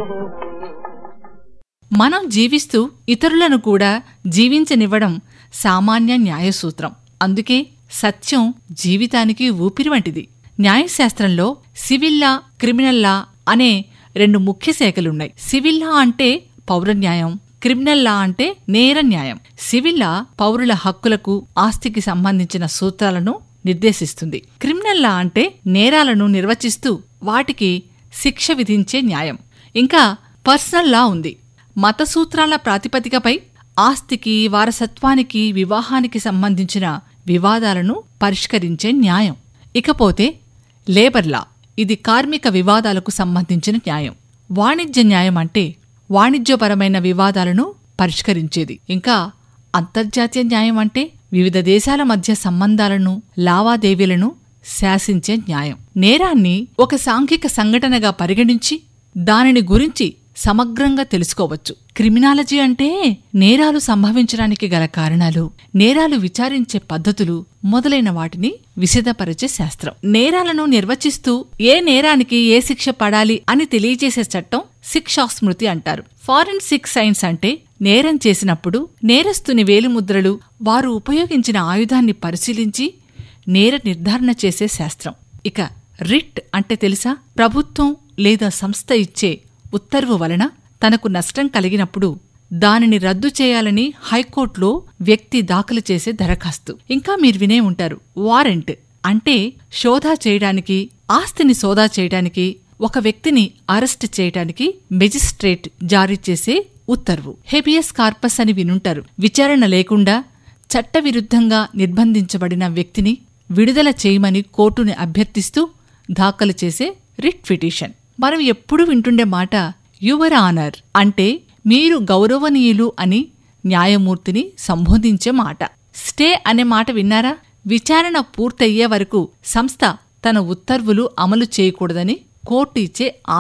మనం జీవిస్తూ ఇతరులను కూడా జీవించనివ్వడం సామాన్య న్యాయసూత్రం అందుకే సత్యం జీవితానికి ఊపిరి వంటిది న్యాయశాస్త్రంలో సివిల్ లా క్రిమినల్ లా అనే రెండు ముఖ్య శాఖలున్నాయి సివిల్ లా అంటే పౌర న్యాయం క్రిమినల్ లా అంటే నేర న్యాయం సివిల్ లా పౌరుల హక్కులకు ఆస్తికి సంబంధించిన సూత్రాలను నిర్దేశిస్తుంది క్రిమినల్ లా అంటే నేరాలను నిర్వచిస్తూ వాటికి శిక్ష విధించే న్యాయం ఇంకా పర్సనల్ లా ఉంది మత సూత్రాల ప్రాతిపదికపై ఆస్తికి వారసత్వానికి వివాహానికి సంబంధించిన వివాదాలను పరిష్కరించే న్యాయం ఇకపోతే లేబర్ లా ఇది కార్మిక వివాదాలకు సంబంధించిన న్యాయం వాణిజ్య న్యాయం అంటే వాణిజ్యపరమైన వివాదాలను పరిష్కరించేది ఇంకా అంతర్జాతీయ న్యాయం అంటే వివిధ దేశాల మధ్య సంబంధాలను లావాదేవీలను శాసించే న్యాయం నేరాన్ని ఒక సాంఘిక సంఘటనగా పరిగణించి దానిని గురించి సమగ్రంగా తెలుసుకోవచ్చు క్రిమినాలజీ అంటే నేరాలు సంభవించడానికి గల కారణాలు నేరాలు విచారించే పద్ధతులు మొదలైన వాటిని విశదపరిచే శాస్త్రం నేరాలను నిర్వచిస్తూ ఏ నేరానికి ఏ శిక్ష పడాలి అని తెలియజేసే చట్టం శిక్షా స్మృతి అంటారు ఫారెన్సిక్ సైన్స్ అంటే నేరం చేసినప్పుడు నేరస్తుని వేలిముద్రలు వారు ఉపయోగించిన ఆయుధాన్ని పరిశీలించి నేర నిర్ధారణ చేసే శాస్త్రం ఇక రిట్ అంటే తెలుసా ప్రభుత్వం లేదా సంస్థ ఇచ్చే ఉత్తర్వు వలన తనకు నష్టం కలిగినప్పుడు దానిని రద్దు చేయాలని హైకోర్టులో వ్యక్తి దాఖలు చేసే దరఖాస్తు ఇంకా మీరు వినే ఉంటారు వారెంట్ అంటే సోదా చేయడానికి ఆస్తిని సోదా చేయడానికి ఒక వ్యక్తిని అరెస్ట్ చేయడానికి మెజిస్ట్రేట్ జారీ చేసే ఉత్తర్వు హెబియస్ కార్పస్ అని వినుంటారు విచారణ లేకుండా చట్టవిరుద్ధంగా నిర్బంధించబడిన వ్యక్తిని విడుదల చేయమని కోర్టుని అభ్యర్థిస్తూ దాఖలు చేసే రిట్ పిటిషన్ మనం ఎప్పుడూ వింటుండే మాట యువర్ ఆనర్ అంటే మీరు గౌరవనీయులు అని న్యాయమూర్తిని సంబోధించే మాట స్టే అనే మాట విన్నారా విచారణ పూర్తయ్యే వరకు సంస్థ తన ఉత్తర్వులు అమలు చేయకూడదని కోర్టు ఇచ్చే